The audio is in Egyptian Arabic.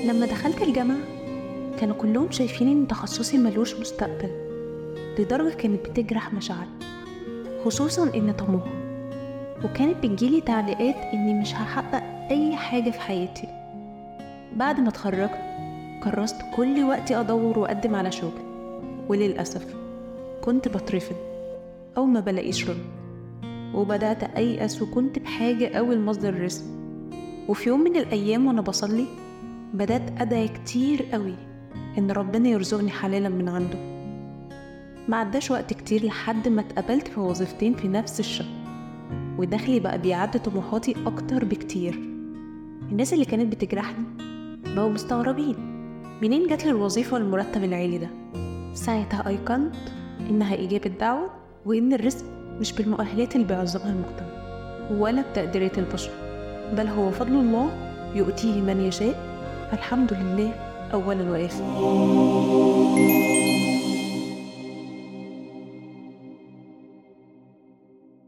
لما دخلت الجامعة كانوا كلهم شايفين إن تخصصي ملوش مستقبل لدرجة كانت بتجرح مشاعري خصوصا إن طموح وكانت بتجيلي تعليقات إني مش هحقق أي حاجة في حياتي بعد ما اتخرجت كرست كل وقتي أدور وأقدم على شغل وللأسف كنت بترفض أو ما بلاقيش رد وبدأت أيأس وكنت بحاجة أوي لمصدر رزق وفي يوم من الأيام وأنا بصلي بدأت أدعي كتير قوي إن ربنا يرزقني حلالا من عنده ما عداش وقت كتير لحد ما اتقبلت في وظيفتين في نفس الشهر ودخلي بقى بيعدي طموحاتي أكتر بكتير الناس اللي كانت بتجرحني بقوا مستغربين منين جاتلي الوظيفة والمرتب العالي ده ساعتها أيقنت إنها إجابة دعوة وإن الرزق مش بالمؤهلات اللي بيعظمها المجتمع ولا بتقديرات البشر بل هو فضل الله يؤتيه من يشاء فالحمد لله أولا وآخرا